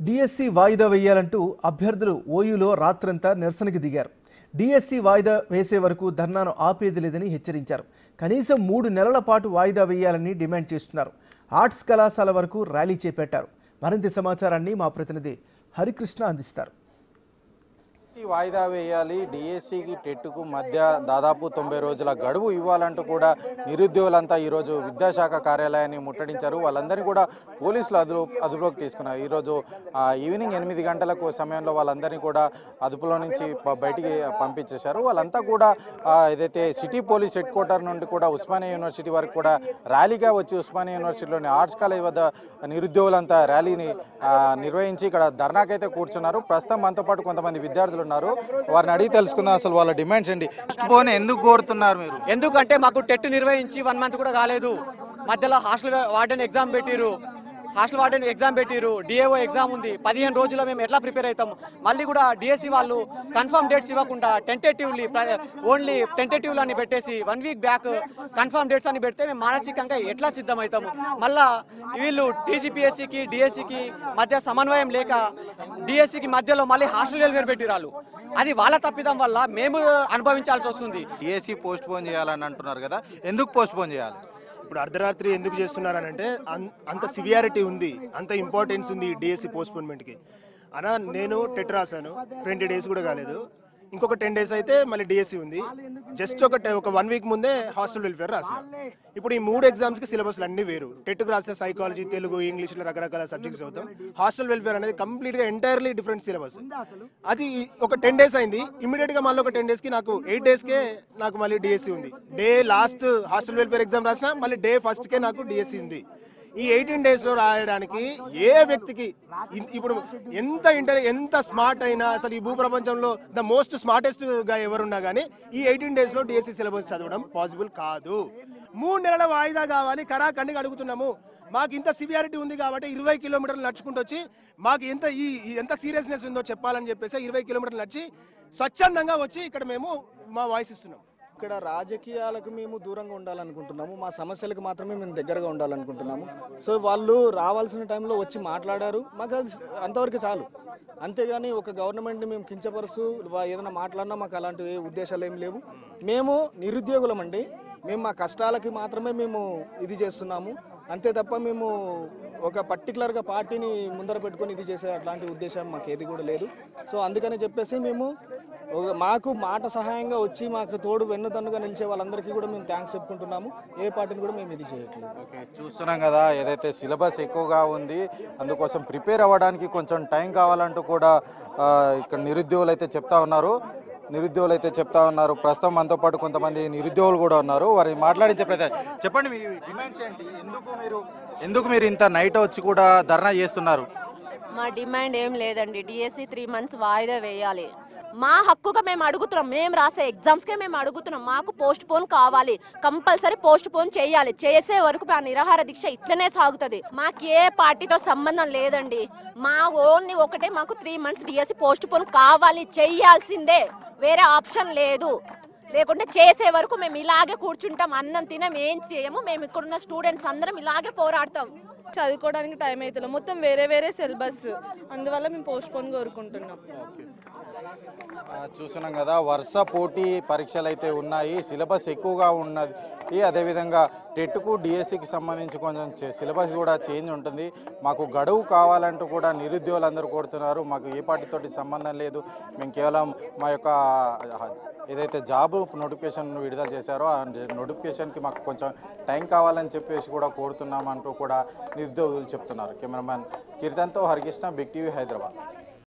DSC వాయిదా వేయాలంటూ అభ్యర్థులు ఓయూలో రాత్రంతా నిరసనకి దిగారు డిఎస్సి వాయిదా వేసే వరకు ధర్నాను ఆపేది లేదని హెచ్చరించారు కనీసం మూడు నెలల పాటు వాయిదా వేయాలని డిమాండ్ చేస్తున్నారు ఆర్ట్స్ కళాశాల వరకు ర్యాలీ చేపట్టారు మరింత సమాచారాన్ని మా ప్రతినిధి హరికృష్ణ అందిస్తారు డిఎస్సి వాయిదా వేయాలి డిఎస్సికి టెట్కు మధ్య దాదాపు తొంభై రోజుల గడువు ఇవ్వాలంటూ కూడా నిరుద్యోగులంతా ఈరోజు విద్యాశాఖ కార్యాలయాన్ని ముట్టడించారు వాళ్ళందరినీ కూడా పోలీసులు అదుపు అదుపులోకి తీసుకున్నారు ఈరోజు ఆ, ఈవినింగ్ ఎనిమిది గంటలకు సమయంలో వాళ్ళందరినీ కూడా అదుపులో నుంచి ప- బయటికి పంపించేశారు వాళ్ళంతా కూడా ఆ, ఏదైతే సిటీ పోలీస్ హెడ్ క్వార్టర్ నుండి కూడా ఉస్మానియా యూనివర్సిటీ వరకు కూడా ర్యాలీగా వచ్చి ఉస్మానియా యూనివర్సిటీలోని ఆర్ట్స్ కాలేజ్ వద్ద నిరుద్యోగులంతా ర్యాలీని ఆ, నిర్వహించి ఇక్కడ ధర్నాకైతే కూర్చున్నారు ప్రస్తుతం మనతో పాటు కొంతమంది విద్యార్థులు ఉన్నారు వారిని అడిగి తెలుసుకుందాం అసలు వాళ్ళ డిమాండ్స్ ఏంటి పోన్ ఎందుకు కోరుతున్నారు మీరు ఎందుకంటే మాకు టెట్ నిర్వహించి వన్ మంత్ కూడా కాలేదు మధ్యలో హాస్టల్ వార్డెన్ ఎగ్జామ్ పెట్టిరు హాస్టల్ వార్డెన్ ఎగ్జామ్ పెట్టిరు డిఏఓ ఎగ్జామ్ ఉంది పదిహేను రోజుల్లో మేము ఎట్లా ప్రిపేర్ అవుతాం మళ్ళీ కూడా డిఎస్సి వాళ్ళు కన్ఫర్మ్ డేట్స్ ఇవ్వకుండా టెంటేటివ్లీ ఓన్లీ టెంటేటివ్లు అని పెట్టేసి one week back confirm dates అని పెడితే మేము మానసికంగా ఎట్లా సిద్ధమవుతాము మళ్ళా వీళ్ళు టీజీపీఎస్సికి డిఎస్సికి మధ్య సమన్వయం లేక డిఎస్సికి మధ్యలో మళ్ళీ హాస్టల్ వెల్ఫేర్ పెట్టిరాళ్ళు అది వాళ్ళ తప్పిదం వల్ల మేము అనుభవించాల్సి వస్తుంది డిఎస్సి పోస్ట్ పోన్ చేయాలని అంటున్నారు కదా ఎందుకు పోస్ట్ పోన్ చేయాలి ఇప్పుడు అర్ధరాత్రి ఎందుకు చేస్తున్నారనంటే అన్- అంత సివియారిటీ ఉంది అంత ఇంపార్టెన్స్ ఉంది డిఎస్సి పోస్ట్పోన్మెంట్కి అనా నేను టెట్ రాశాను ట్వంటీ డేస్ కూడా కాలేదు ఇంకొక టెన్ డేస్ అయితే మళ్ళీ డిఎస్సి ఉంది జస్ట్ ఒక te- ఒక వన్ వీక్ ముందే హాస్టల్ వెల్ఫేర్ రాసిన ఇప్పుడు ఈ మూడు ఎగ్జామ్స్కి సిలబస్లు అన్నీ వేరు టెట్కి రాసే సైకాలజీ తెలుగు ఇంగ్లీష్లో రకరకాల సబ్జెక్ట్స్ చదువుతాం హాస్టల్ వెల్ఫేర్ అనేది కంప్లీట్గా ఎంటైర్లీ డిఫరెంట్ సిలబస్ అది ఒక టెన్ డేస్ అయింది ఇమీడియట్గా మళ్ళీ ఒక టెన్ డేస్కి నాకు ఎయిట్ డేస్కే నాకు మళ్ళీ డిఎస్సి ఉంది day last hostel welfare exam రాసిన మళ్ళీ డే ఫస్ట్కే నాకు డిఎస్సి ఉంది ఈ ఎయిటీన్ డేస్లో రాయడానికి ఏ వ్యక్తికి ఇ- ఇప్పుడు ఎంత ఇంటర్ ఎంత స్మార్ట్ అయినా అసలు ఈ భూ ప్రపంచంలో ద మోస్ట్ స్మార్టెస్ట్ గా ఎవరున్నా కానీ ఈ ఎయిటీన్ డేస్లో డిఎస్సి సిలబస్ చదవడం పాసిబుల్ కాదు మూడు నెలల వాయిదా కావాలి కరాఖండిగా అడుగుతున్నాము మాకు ఇంత సివియారిటీ ఉంది కాబట్టి ఇరవై కిలోమీటర్లు నడుచుకుంటూ వచ్చి మాకు ఎంత ఈ ఈ ఎంత సీరియస్నెస్ ఉందో చెప్పాలని చెప్పేసి ఇరవై కిలోమీటర్లు నడిచి స్వచ్ఛందంగా వచ్చి ఇక్కడ మేము మా వాయిస్ ఇస్తున్నాం ఇక్కడ రాజకీయాలకు మేము దూరంగా ఉండాలనుకుంటున్నాము మా సమస్యలకు మాత్రమే మేము దగ్గరగా ఉండాలనుకుంటున్నాము సో వాళ్ళు రావాల్సిన టైంలో వచ్చి మాట్లాడారు మాకు అది అంతవరకు చాలు అంతేగాని ఒక గవర్నమెంట్ని మేము కించపరుస్తూ వా- ఏదైనా మాట్లాడినా మాకు అలాంటి ఏ ఉద్దేశాలు ఏం లేవు మేము నిరుద్యోగులం అండి మేము మా కష్టాలకి మాత్రమే మేము ఇది చేస్తున్నాము అంతే తప్ప మేము ఒక పర్టికులర్గా పార్టీని ముందర పెట్టుకొని ఇది చేసే అట్లాంటి ఉద్దేశం మాకు ఏది కూడా లేదు సో అందుకని చెప్పేసి మేము ఒక- మాకు మాట సహాయంగా వచ్చి మాకు తోడు వెన్నుదన్నుగా నిలిచే వాళ్ళందరికీ కూడా మేము థ్యాంక్స్ చెప్పుకుంటున్నాము ఏ పార్టీని కూడా మేము ఇది చేయట్లేదు ఓకే చూస్తున్నాం కదా ఏదైతే సిలబస్ ఎక్కువగా ఉంది అందుకోసం ప్రిపేర్ అవ్వడానికి కొంచెం టైం కావాలంటూ కూడా ఆ, ఇక్కడ నిరుద్యోగులు అయితే చెప్తా ఉన్నారు నిరుద్యోగులు అయితే చెప్తా ఉన్నారు ప్రస్తుతం మనతో పాటు కొంతమంది నిరుద్యోగులు కూడా ఉన్నారు వారి మాట్లాడించే ప్రయత్నం చెప్పండి మీ డిమాండ్స్ ఏంటి ఎందుకు మీరు ఎందుకు మీరు ఇంత నైట్ వచ్చి కూడా ధర్నా చేస్తున్నారు మా డిమాండ్ ఏం లేదండి డిఎస్సి త్రీ మంత్స్ వాయిదా వేయాలి మా హక్కుగా మేము అడుగుతున్నాం మేము రాసే ఎగ్జామ్స్కే మేము అడుగుతున్నాం మాకు పోస్ట్ పోన్ కావాలి కంపల్సరీ పోస్ట్ పోన్ చేయాలి చేసే వరకు మా నిరాహార దీక్ష ఇట్లనే సాగుతుంది మాకు ఏ పార్టీతో సంబంధం లేదండి మా ఓన్లీ ఒకటే మాకు three months DSC postpone కావాలి చెయ్యాల్సిందే వేరే ఆప్షన్ లేదు లేకుంటే చేసే వరకు మేము ఇలాగే కూర్చుంటాం అన్నం తినం ఏం చేయము మేము ఇక్కడున్న స్టూడెంట్స్ అందరం ఇలాగే పోరాడతాం చదువుకోవడానికి టైం అవుతుంది మొత్తం వేరే వేరే సిలబస్ అందువల్ల మేము పోస్ట్ పోన్ కోరుకుంటున్నాం ఆ, చూస్తున్నాం కదా వరుస పోటీ పరీక్షలు అయితే ఉన్నాయి సిలబస్ ఎక్కువగా ఉన్నది ఈ అదేవిధంగా టెట్కు డిఎస్సికి సంబంధించి కొంచెం చే- సిలబస్ కూడా చేంజ్ ఉంటుంది మాకు గడువు కావాలంటూ కూడా నిరుద్యోగులందరూ కోరుతున్నారు మాకు ఏ పార్టీతోటి సంబంధం లేదు మేము కేవలం మా యొక్క ఆ, ఏదైతే జాబ్ నోటిఫికేషన్ విడుదల చేశారో ఆ నోటిఫికేషన్కి మాకు కొంచెం టైం కావాలని చెప్పేసి కూడా కోరుతున్నామంటూ కూడా నిరుద్యోగులు చెప్తున్నారు కెమెరామ్యాన్ కీర్తన్తో హరికృష్ణ బిగ్ టీవీ హైదరాబాద్